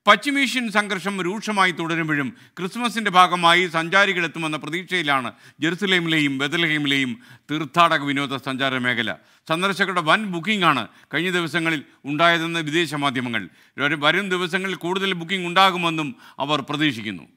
പശ്ചിമേഷ്യൻ സംഘർഷം രൂക്ഷമായി തുടരുമ്പോഴും ക്രിസ്മസിന്റെ ഭാഗമായി സഞ്ചാരികളെത്തുമെന്ന പ്രതീക്ഷയിലാണ് ജെറുസലേമിലെയും ബദലഹീമിലെയും തീർത്ഥാടക വിനോദസഞ്ചാര മേഖല സന്ദർശകരുടെ വൻ ബുക്കിംഗ് ആണ് കഴിഞ്ഞ ദിവസങ്ങളിൽ ഉണ്ടായതെന്ന് വിദേശ മാധ്യമങ്ങൾ ഒരു- വരും ദിവസങ്ങളിൽ കൂടുതൽ ബുക്കിംഗ് ഉണ്ടാകുമെന്നും അവർ പ്രതീക്ഷിക്കുന്നു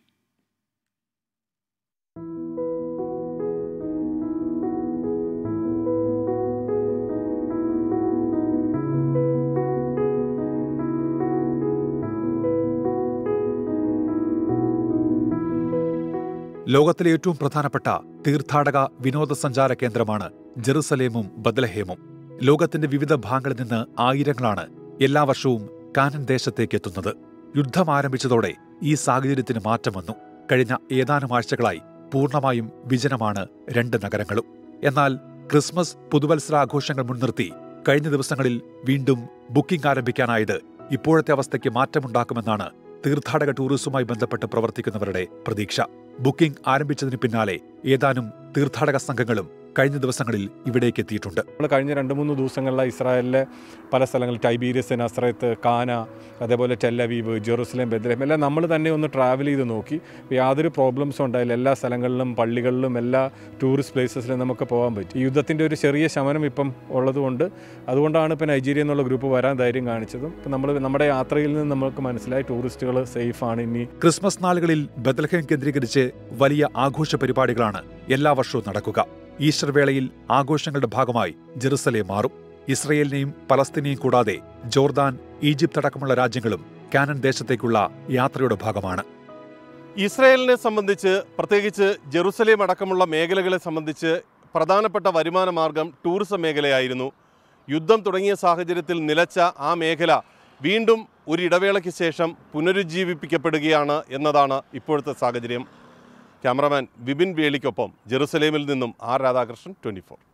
ലോകത്തിലെ ഏറ്റവും പ്രധാനപ്പെട്ട തീർത്ഥാടക വിനോദസഞ്ചാര കേന്ദ്രമാണ് ജെറുസലേമും ബദലഹേമും ലോകത്തിന്റെ വിവിധ ഭാഗങ്ങളിൽ നിന്ന് ആയിരങ്ങളാണ് എല്ലാ വർഷവും കാനൻ ദേശത്തേക്ക് എത്തുന്നത് യുദ്ധം ആരംഭിച്ചതോടെ ഈ സാഹചര്യത്തിന് മാറ്റം വന്നു കഴിഞ്ഞ ഏതാനും ആഴ്ചകളായി പൂർണ്ണമായും വിജനമാണ് രണ്ട് നഗരങ്ങളും എന്നാൽ ക്രിസ്മസ് പുതുവത്സരാഘോഷങ്ങൾ മുൻനിർത്തി കഴിഞ്ഞ ദിവസങ്ങളിൽ വീണ്ടും ബുക്കിംഗ് ആരംഭിക്കാനായത് ഇപ്പോഴത്തെ അവസ്ഥയ്ക്ക് മാറ്റമുണ്ടാക്കുമെന്നാണ് തീർത്ഥാടക ടൂറിസവുമായി ബന്ധപ്പെട്ട് പ്രവർത്തിക്കുന്നവരുടെ പ്രതീക്ഷ ബുക്കിംഗ് ആരംഭിച്ചതിന് പിന്നാലെ ഏതാനും തീർത്ഥാടക സംഘങ്ങളും കഴിഞ്ഞ ദിവസങ്ങളിൽ ഇവിടേക്ക് എത്തിയിട്ടുണ്ട് നമ്മൾ കഴിഞ്ഞ രണ്ട് മൂന്ന് ദിവസങ്ങളിലായി ഇസ്രായേലിലെ പല സ്ഥലങ്ങളിൽ ടൈബീരിയസ് നസ്രത്ത് കാന അതേപോലെ ടെല്ലവീവ് ജെറുസലേം ബദ്രഹം എല്ലാം നമ്മൾ തന്നെ ഒന്ന് ട്രാവൽ ചെയ്ത് നോക്കി യാതൊരു പ്രോബ്ലംസും ഉണ്ടായില്ല എല്ലാ സ്ഥലങ്ങളിലും പള്ളികളിലും എല്ലാ ടൂറിസ്റ്റ് പ്ലേസസിലും നമുക്ക് പോകാൻ പറ്റി ഈ യുദ്ധത്തിൻ്റെ ഒരു ചെറിയ ശമനം ഇപ്പം ഉള്ളതുകൊണ്ട് അതുകൊണ്ടാണ് ഇപ്പോൾ നൈജീരിയ എന്നുള്ള ഗ്രൂപ്പ് വരാൻ ധൈര്യം കാണിച്ചതും ഇപ്പം നമ്മൾ നമ്മുടെ യാത്രയിൽ നിന്ന് നമുക്ക് മനസ്സിലായി ടൂറിസ്റ്റുകൾ സേഫാണ് ഇനി ക്രിസ്മസ് നാളുകളിൽ ബദൽഹേം കേന്ദ്രീകരിച്ച് വലിയ ആഘോഷ പരിപാടികളാണ് എല്ലാ വർഷവും നടക്കുക ഈസ്റ്റർ വേളയിൽ ആഘോഷങ്ങളുടെ ഭാഗമായി ജെറുസലേം മാറും ഇസ്രയേലിനെയും പലസ്തീനെയും കൂടാതെ ജോർദാൻ ഈജിപ്ത് അടക്കമുള്ള രാജ്യങ്ങളും കാനൻ ദേശത്തേക്കുള്ള യാത്രയുടെ ഭാഗമാണ് ഇസ്രയേലിനെ സംബന്ധിച്ച് പ്രത്യേകിച്ച് ജെറുസലേം അടക്കമുള്ള മേഖലകളെ സംബന്ധിച്ച് പ്രധാനപ്പെട്ട വരുമാന മാർഗം ടൂറിസം മേഖലയായിരുന്നു യുദ്ധം തുടങ്ങിയ സാഹചര്യത്തിൽ നിലച്ച ആ മേഖല വീണ്ടും ഒരു ഇടവേളയ്ക്ക് ശേഷം പുനരുജ്ജീവിപ്പിക്കപ്പെടുകയാണ് എന്നതാണ് ഇപ്പോഴത്തെ സാഹചര്യം ക്യാമറമാൻ വിപിൻ വേളിക്കൊപ്പം ജെറുസലേമിൽ നിന്നും ആർ രാധാകൃഷ്ണൻ ട്വൻറ്റി